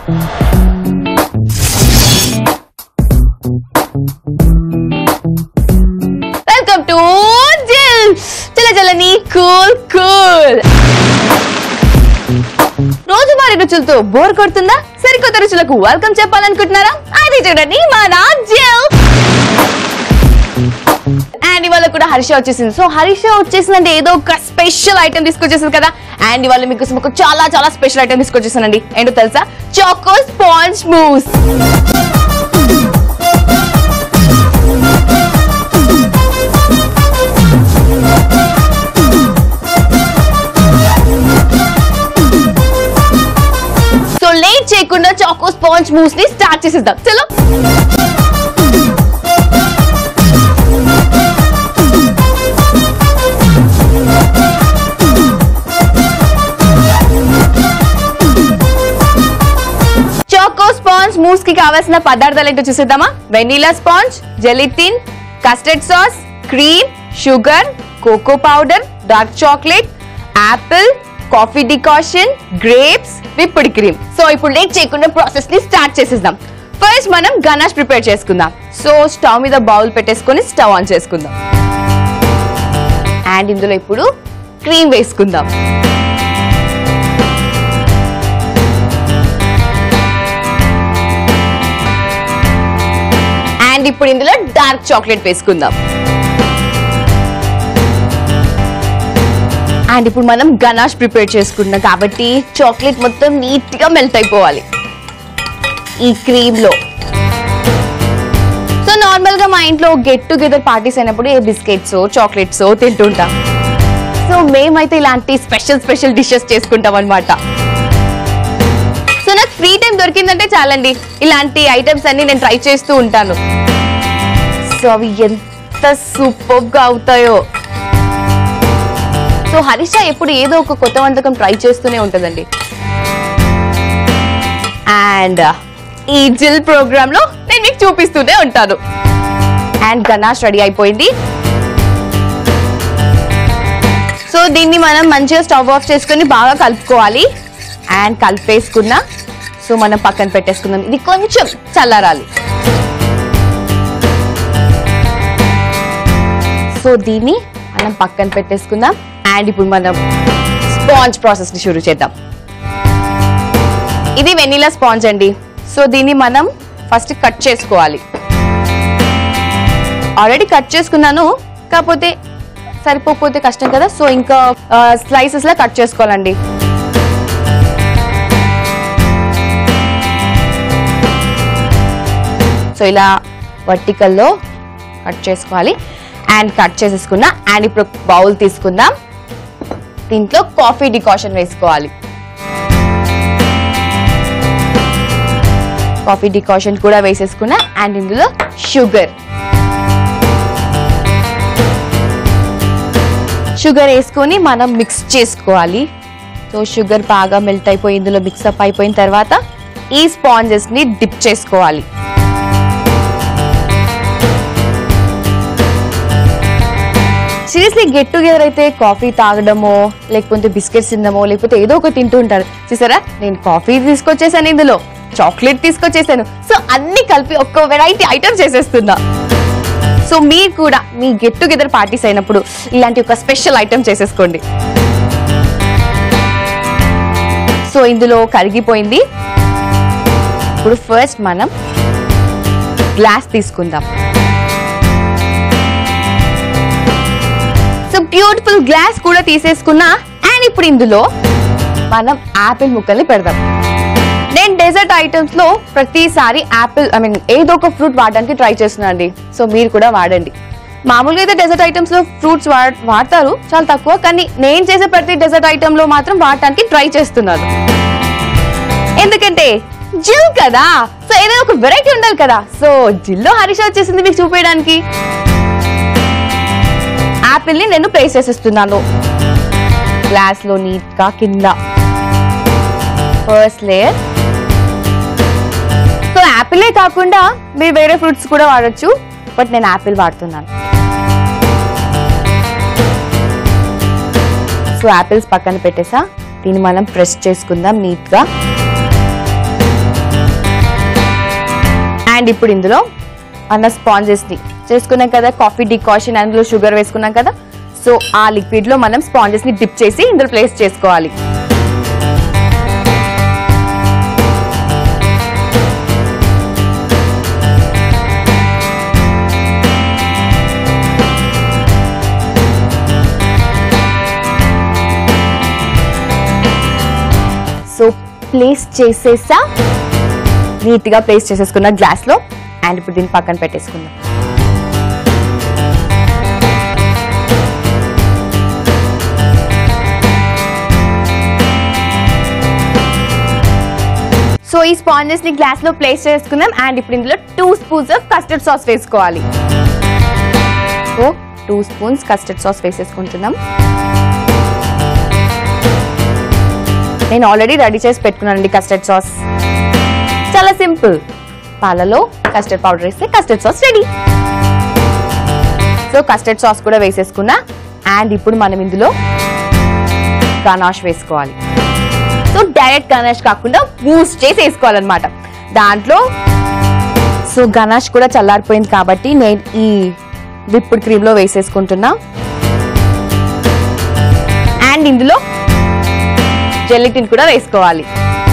welcome to జిల్ చల చలని cool cool రోజువారీ రుచులతో బోర్ కొడుతుందా సరికొత్త రుచులకు వెల్కమ్ చెప్పాలనుకుంటున్నారా అయితే చూడండి మన జిల్ అండ్ ఇవాళ కూడా హర్ష వచ్చేసింది సో హర్ష వచ్చేసిందంటే ఏదో ఒక స్పెషల్ ఐటమ్ తీసుకొచ్చేసింది కదా అండ్ ఇవాళ మీకు ఒక చాలా చాలా స్పెషల్ ఐటమ్ తీసుకొచ్చేసానండి ఏంటో తెలుసా choco sponge mousse so late చేయకుండా చాకో స్పాంజ్ మూస్ ని స్టార్ట్ చేసేద్దాం చలో చాకో స్పాంజ్ మూస్ కి కావాల్సిన పదార్థాలు ఏంటో చూసేద్దామా vanilla sponge gelatin custard sauce cream sugar cocoa powder dark chocolate apple coffee decoction grapes whipped cream so ఇప్పుడు లేట్ చేయకుండా ప్రాసెస్ ని స్టార్ట్ చేసేద్దాం ఫస్ట్ మనం గనాష్ ప్రిపేర్ చేసుకుందాం సో స్టవ్ మీద బౌల్ పెట్టేసుకొని స్టవ్ ఆన్ చేసుకుందాం అండ్ ఇందులో ఇప్పుడు క్రీమ్ వేసుకుందాం అండ్ ఇప్పుడు ఇందులో డార్క్ చాక్లెట్ వేసుకుందాం అండ్ ఇప్పుడు మనం గనాష్ ప్రిపేర్ చేసుకుంటున్నాం కాబట్టి చాక్లెట్ మొత్తం నీట్ గా మెల్ట్ అయిపోవాలి ఈ క్రీమ్ లో సో నార్మల్ గా మా ఇంట్లో గెట్ టుగెదర్ పార్టీస్ అయినప్పుడు ఏ బిస్కెట్స్ చాక్లెట్స్ తింటుంటాం సో మేమైతే ఇలాంటి స్పెషల్ స్పెషల్ డిషెస్ చేసుకుంటాం అనమాట సో నాకు ఫ్రీ టైం దొరికిందంటే చాలండి ఇలాంటి ఐటమ్స్ అన్ని నేను ట్రై చేస్తూ ఉంటాను సో అవి ఎంత సూపర్ గా అవుతాయో సో హరిష ఎప్పుడు ఏదో ఒక కొత్త వంటకం ట్రై చేస్తూనే ఉంటుందండి అండ్ ఈ జిల్ ప్రోగ్రామ్ లో నేను మీకు చూపిస్తూనే ఉంటాను అండ్ గనాష్ రెడీ అయిపోయింది సో దీన్ని మనం మంచిగా స్టవ్ ఆఫ్ చేసుకొని బాగా కలుపుకోవాలి అండ్ కలిపేసుకున్న సో మనం పక్కన పెట్టేసుకుందాం ఇది కొంచెం చల్లారాలి సో దీన్ని మనం పక్కన పెట్టేసుకుందాం అండ్ ఇప్పుడు మనం స్పాంజ్ ప్రాసెస్ ని షురూ చేద్దాం ఇది వెనిలా స్పాంజ్ అండి సో దీన్ని మనం ఫస్ట్ కట్ చేసుకోవాలి ఆల్రెడీ కట్ చేసుకున్నాను కాకపోతే సరిపోకపోతే కష్టం కదా సో ఇంకా స్లైసెస్ లా కట్ చేసుకోవాలండి సో ఇలా వర్టికల్లో కట్ చేసుకోవాలి అండ్ కట్ చేసేసుకున్నా అండ్ ఇప్పుడు బౌల్ తీసుకుందాం దీంట్లో కాఫీ డికాషన్ వేసుకోవాలి కాఫీ డికాషన్ కూడా వేసేసుకున్నా అండ్ ఇందులో షుగర్ షుగర్ వేసుకొని మనం మిక్స్ చేసుకోవాలి సో షుగర్ బాగా మెల్ట్ అయిపోయి ఇందులో మిక్సప్ అయిపోయిన తర్వాత ఈ స్పాంజెస్ ని డిప్ చేసుకోవాలి సీరియస్లీ గెట్ టుగెదర్ అయితే కాఫీ తాగడమో లేకపోతే బిస్కెట్స్ తినడమో లేకపోతే ఏదో ఒకటి తింటూ ఉంటారు చూసారా నేను కాఫీ తీసుకొచ్చేసాను ఇందులో చాక్లెట్ తీసుకొచ్చేసాను సో అన్ని కలిపి ఒక్క వెరైటీ ఐటమ్ చేసేస్తున్నా సో మీరు కూడా మీ గెట్ టుగెదర్ పార్టీస్ అయినప్పుడు ఇలాంటి ఒక స్పెషల్ ఐటమ్ చేసేసుకోండి సో ఇందులో కరిగిపోయింది ఇప్పుడు ఫస్ట్ మనం గ్లాస్ తీసుకుందాం సో బ్యూటిఫుల్ గ్లాస్ కూడా తీసేసుకున్నా అండ్ ఇప్పుడు ఇందులో మనం యాపిల్ ముక్కల్ని పెడదాం నేను డెజర్ట్ ఐటమ్స్ లో ప్రతిసారి యాపిల్ ఐ మీన్ ఏదో ఒక ఫ్రూట్ వాడడానికి ట్రై చేస్తున్నాను అండి సో మీరు కూడా వాడండి మామూలుగా అయితే డెజర్ట్ ఐటమ్స్ లో ఫ్రూట్స్ వాడతారు చాలా తక్కువ కానీ నేను చేసే ప్రతి డెజర్ట్ ఐటమ్ లో మాత్రం వాడటానికి ట్రై చేస్తున్నాను ఎందుకంటే జిల్ కదా సో ఏదైనా ఒక వెరైటీ ఉండాలి కదా సో జిల్లో హరీష వచ్చేసింది మీకు చూపించడానికి యాపిల్ ని నేను ప్లేస్ చేసేస్తున్నాను గ్లాస్ లో నీట్ గా కింద ఫస్ట్ లేయర్ సో యాపిలే కాకుండా మీరు వేరే ఫ్రూట్స్ కూడా వాడొచ్చు బట్ నేను యాపిల్ వాడుతున్నాను సో యాపిల్స్ పక్కన పెట్టేసా దీన్ని మనం ప్రెస్ చేసుకుందాం నీట్ గా అండ్ ఇప్పుడు ఇందులో మన స్పాంజెస్ ని చేసుకున్నాం కదా కాఫీ డికాషన్ అందులో షుగర్ వేసుకున్నాం కదా సో ఆ లిక్విడ్ లో మనం స్పాంజెస్ ని డిప్ చేసి ఇందులో ప్లేస్ చేసుకోవాలి సో ప్లేస్ చేసేసా నీట్ గా ప్లేస్ చేసేసుకున్న గ్లాస్ లో అండ్ ఇప్పుడు దీన్ని పక్కన పెట్టేసుకుందాం సో ఈ స్పాంజెస్ ని గ్లాస్ లో ప్లేస్ చేసుకుందాం అండ్ ఇప్పుడు ఇందులో two spoons of custard sauce వేసుకోవాలి so two spoons custard sauce వేసేసుకుంటున్నాం నేను ఆల్రెడీ రెడీ చేసి పెట్టుకున్నానండి కస్టర్డ్ సాస్ చాలా సింపుల్ పాలలో కస్టర్డ్ పౌడర్ వేస్తే custard sauce ready so custard sauce కూడా వేసేసుకున్నా అండ్ ఇప్పుడు మనం ఇందులో గనాష్ వేసుకోవాలి సో డైరెక్ట్ గనాష్ కాకుండా బూస్ట్ చేసి వేసుకోవాలన్నమాట దాంట్లో సో గనాష్ కూడా చల్లారిపోయింది కాబట్టి నేను ఈ విప్పుడు క్రీమ్ లో వేసేసుకుంటున్నా అండ్ ఇందులో జెల్లిటిన్ కూడా వేసుకోవాలి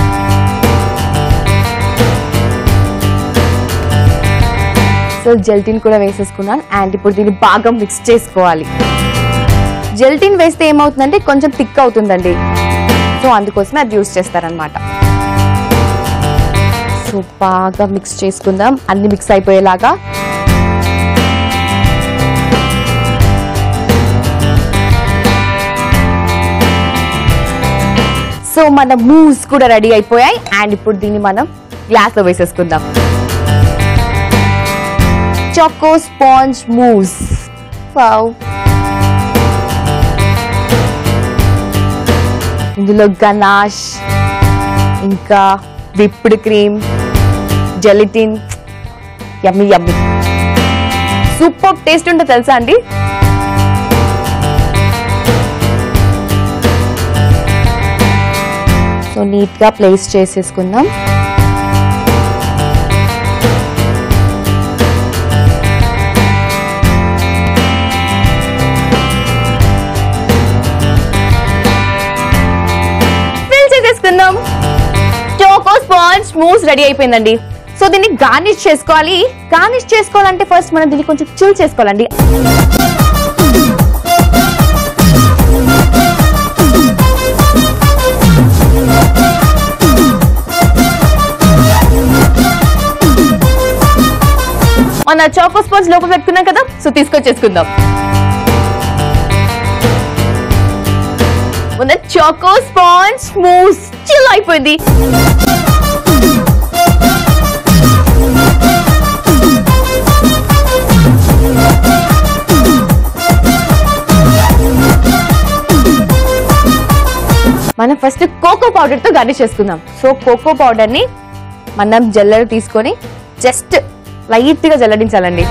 సో జెల్టిన్ కూడా వేసేసుకున్నాను అండ్ ఇప్పుడు దీన్ని బాగా మిక్స్ చేసుకోవాలి జెల్టిన్ వేస్తే ఏమవుతుందంటే కొంచెం థిక్ అవుతుందండి సో అందుకోసమే అది యూస్ చేస్తారనమాట సో బాగా మిక్స్ చేసుకుందాం అన్ని మిక్స్ అయిపోయేలాగా సో మన మూవ్స్ కూడా రెడీ అయిపోయాయి అండ్ ఇప్పుడు దీన్ని మనం గ్లాస్ లో వేసేసుకుందాం చాకో స్పాంజ్ మూవ్స్ వావ్ ఇందులో గనాష్ ఇంకా whipped cream gelatin yummy yummy super taste ఉంటుంది తెలుసా అండి సో నీట్ గా ప్లేస్ చేసేసుకుందాం ఫిల్ చేసేసుకుందాం చోకో స్పాంజ్ మూవ్స్ రెడీ అయిపోయిందండి సో దీన్ని గార్నిష్ చేసుకోవాలి గార్నిష్ చేసుకోవాలంటే ఫస్ట్ మనం దీన్ని కొంచెం చిల్ చేసుకోవాలండి మన చాకో స్పాంజ్ లోపల పెట్టుకున్నాం కదా సో తీసుకొచ్చేసుకుందాం మన చాకో స్పాంజ్ మూవ్స్ చిల్ అయిపోయింది మనం ఫస్ట్ కోకో పౌడర్ తో గార్నిష్ చేసుకుందాం సో కోకో పౌడర్ ని మనం జల్లెడ తీసుకొని జస్ట్ లైట్ గా జల్లడించాలండి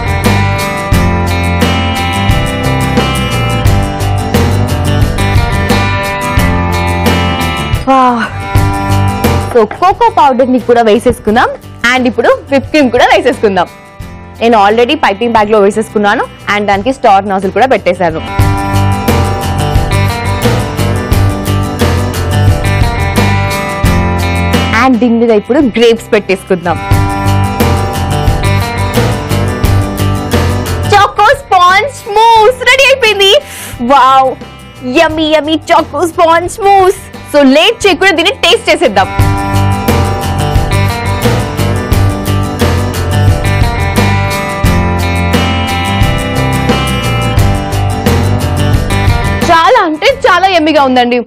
సో కోకో పౌడర్ ని కూడా వేసేసుకుందాం అండ్ ఇప్పుడు విప్ క్రీమ్ కూడా వేసేసుకుందాం నేను ఆల్రెడీ పైపింగ్ బ్యాగ్ లో వేసేసుకున్నాను అండ్ దానికి స్టార్ నాజిల్ కూడా పెట్టేశాను అండ్ దీని మీద ఇప్పుడు గ్రేప్స్ పెట్టేసుకుందాం చాకో స్పాంజ్ మూస్ రెడీ అయిపోయింది wow yummy yummy choco sponge mousse so late చేయకుండా దీన్ని టేస్ట్ చేసేద్దాం చాలా అంటే చాలా ఎమ్మిగా ఉందండి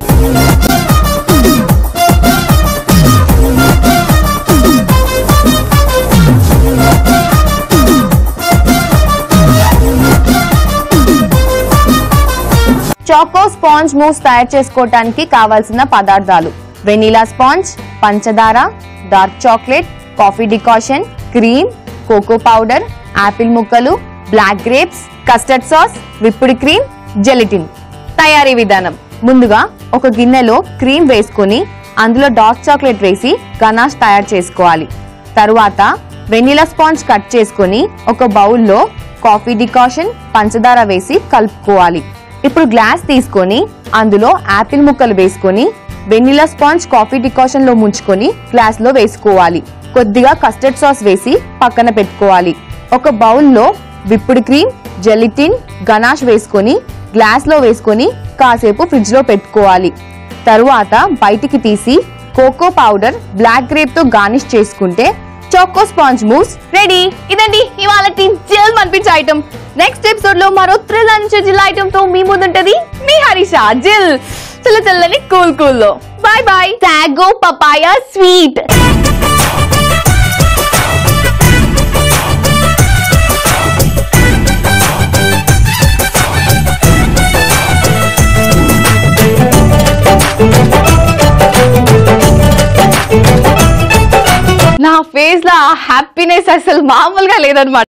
చాకో స్పాంజ్ మూస్ తయారు చేసుకోవటానికి కావాల్సిన పదార్థాలు వెనీలా స్పాంజ్ పంచదార dark chocolate coffee decoction cream cocoa powder apple ముక్కలు black grapes custard sauce whipped cream gelatin తయారీ విధానం ముందుగా ఒక గిన్నెలో క్రీమ్ వేసుకొని అందులో డార్క్ చాక్లెట్ వేసి గనాష్ తయారు చేసుకోవాలి తరువాత వెనిలా స్పాంజ్ కట్ చేసుకొని ఒక బౌల్లో కాఫీ డికాషన్ పంచదార వేసి కలుపుకోవాలి ఇప్పుడు గ్లాస్ తీసుకొని అందులో యాపిల్ ముక్కలు వేసుకొని వెనిలా స్పాంజ్ కాఫీ డికాషన్ లో ముంచుకొని గ్లాస్ లో వేసుకోవాలి కొద్దిగా కస్టర్డ్ సాస్ వేసి పక్కన పెట్టుకోవాలి ఒక బౌల్లో విప్పుడు క్రీమ్ జెలిటిన్ గనాష్ వేసుకొని గ్లాస్ లో వేసుకొని కాసేపు ఫ్రిడ్జ్ లో పెట్టుకోవాలి తరువాత బయటికి తీసి కోకో పౌడర్ బ్లాక్ గ్రేప్ తో గార్నిష్ చేసుకుంటే చాకో స్పాంజ్ మూవ్స్ రెడీ ఇదండి ఇవాళ జెల్ అనిపించే ఐటమ్ నెక్స్ట్ ఎపిసోడ్ లో మరో థ్రిల్ అనిచే జిల్ ఐటమ్ తో మీ ముందుంటది మీ హరీష జిల్ చల్ల చల్లని కూల్ కూల్ లో bye bye sago papaya sweet నా ఫేస్ లో హ్యాపీనెస్ అసలు మామూలుగా లేదనమాట